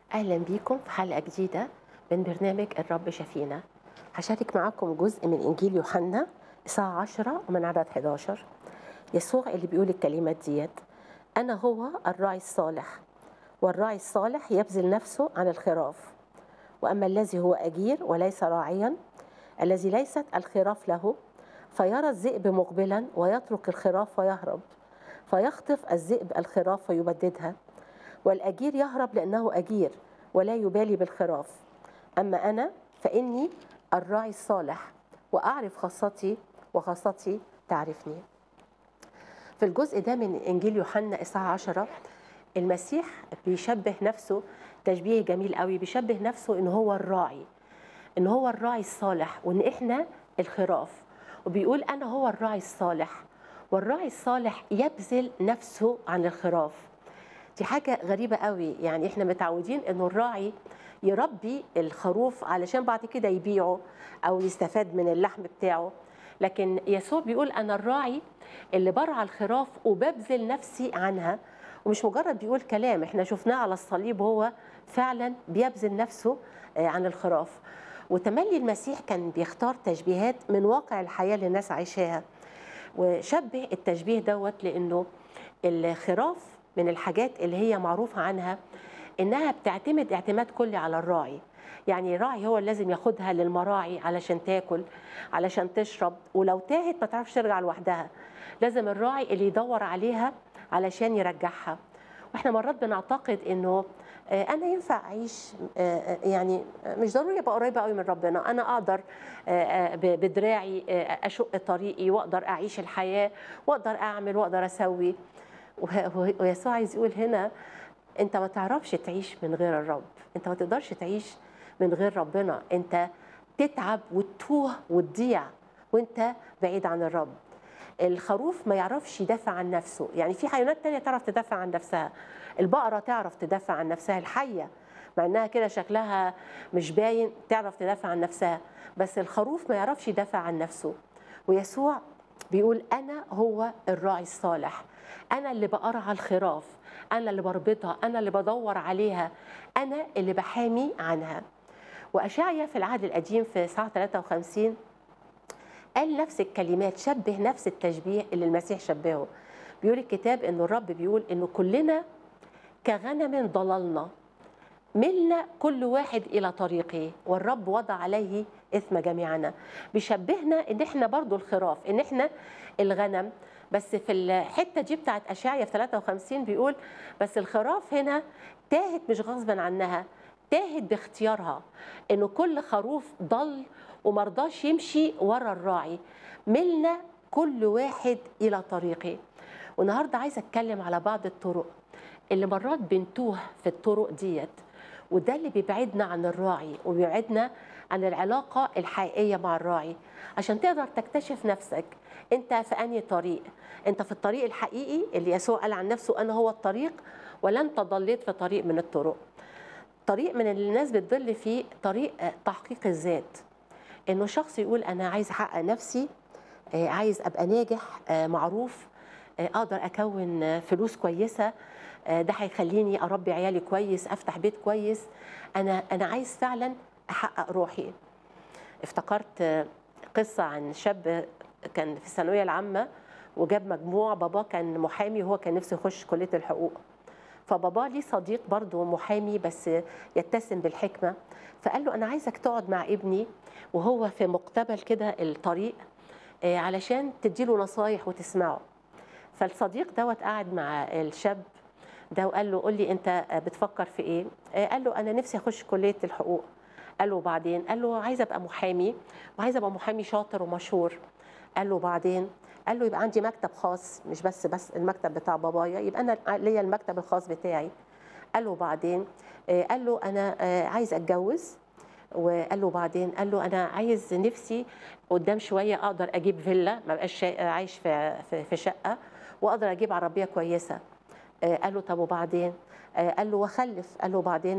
أهلا بيكم في حلقة جديدة من برنامج الرب شفينا هشارك معاكم جزء من إنجيل يوحنا الساعة 10 ومن عدد 11 يسوع اللي بيقول الكلمات ديت أنا هو الراعي الصالح والراعي الصالح يبذل نفسه عن الخراف وأما الذي هو أجير وليس راعيا الذي ليست الخراف له فيرى الذئب مقبلا ويترك الخراف ويهرب فيخطف الذئب الخراف ويبددها والأجير يهرب لأنه أجير ولا يبالي بالخراف أما أنا فإني الراعي الصالح وأعرف خاصتي وخاصتي تعرفني في الجزء ده من إنجيل يوحنا الساعة 10 المسيح بيشبه نفسه تشبيه جميل قوي بيشبه نفسه إن هو الراعي إن هو الراعي الصالح وإن إحنا الخراف وبيقول أنا هو الراعي الصالح والراعي الصالح يبذل نفسه عن الخراف دي حاجة غريبة قوي يعني احنا متعودين انه الراعي يربي الخروف علشان بعد كده يبيعه او يستفاد من اللحم بتاعه لكن يسوع بيقول انا الراعي اللي برعى الخراف وببذل نفسي عنها ومش مجرد بيقول كلام احنا شفناه على الصليب هو فعلا بيبذل نفسه عن الخراف وتملي المسيح كان بيختار تشبيهات من واقع الحياة اللي الناس عايشاها وشبه التشبيه دوت لانه الخراف من الحاجات اللي هي معروفة عنها إنها بتعتمد اعتماد كلي على الراعي يعني الراعي هو اللي لازم ياخدها للمراعي علشان تاكل علشان تشرب ولو تاهت ما تعرفش ترجع لوحدها لازم الراعي اللي يدور عليها علشان يرجعها واحنا مرات بنعتقد انه انا ينفع اعيش يعني مش ضروري ابقى قريبه قوي من ربنا انا اقدر بدراعي اشق طريقي واقدر اعيش الحياه واقدر اعمل واقدر اسوي ويسوع عايز يقول هنا انت ما تعرفش تعيش من غير الرب انت ما تقدرش تعيش من غير ربنا انت تتعب وتتوه وتضيع وانت بعيد عن الرب الخروف ما يعرفش يدافع عن نفسه يعني في حيوانات تانية تعرف تدافع عن نفسها البقرة تعرف تدافع عن نفسها الحية مع انها كده شكلها مش باين تعرف تدافع عن نفسها بس الخروف ما يعرفش يدافع عن نفسه ويسوع بيقول انا هو الراعي الصالح انا اللي بقرع الخراف انا اللي بربطها انا اللي بدور عليها انا اللي بحامي عنها واشعيا في العهد القديم في ساعه 53 قال نفس الكلمات شبه نفس التشبيه اللي المسيح شبهه بيقول الكتاب انه الرب بيقول انه كلنا كغنم ضللنا ملنا كل واحد الى طريقه والرب وضع عليه اثم جميعنا بيشبهنا ان احنا برضو الخراف ان احنا الغنم بس في الحته دي بتاعت اشعيا في 53 بيقول بس الخراف هنا تاهت مش غصبا عنها تاهت باختيارها انه كل خروف ضل ومرضاش يمشي ورا الراعي ملنا كل واحد الى طريقه والنهارده عايزه اتكلم على بعض الطرق اللي مرات بنتوه في الطرق ديت وده اللي بيبعدنا عن الراعي وبيبعدنا عن العلاقة الحقيقية مع الراعي عشان تقدر تكتشف نفسك انت في انهي طريق انت في الطريق الحقيقي اللي يسوع قال عن نفسه انا هو الطريق ولا انت ضليت في طريق من الطرق طريق من اللي الناس بتضل فيه طريق تحقيق الذات انه شخص يقول انا عايز احقق نفسي عايز ابقى ناجح معروف اقدر اكون فلوس كويسه ده هيخليني اربي عيالي كويس افتح بيت كويس انا انا عايز فعلا احقق روحي افتكرت قصه عن شاب كان في الثانويه العامه وجاب مجموع باباه كان محامي وهو كان نفسه يخش كليه الحقوق فباباه ليه صديق برضه محامي بس يتسم بالحكمه فقال له انا عايزك تقعد مع ابني وهو في مقتبل كده الطريق علشان تديله نصايح وتسمعه فالصديق دوت قعد مع الشاب ده وقال له قول لي انت بتفكر في ايه قال له انا نفسي اخش كليه الحقوق قال له بعدين قال له عايزه ابقى محامي وعايزه ابقى محامي شاطر ومشهور قال له بعدين قال له يبقى عندي مكتب خاص مش بس بس المكتب بتاع بابايا يبقى انا ليا المكتب الخاص بتاعي قال له بعدين قال له انا عايز اتجوز وقال له بعدين قال له انا عايز نفسي قدام شويه اقدر اجيب فيلا ما بقاش عايش في في شقه واقدر اجيب عربيه كويسه قال له طب وبعدين قال له واخلف قال له بعدين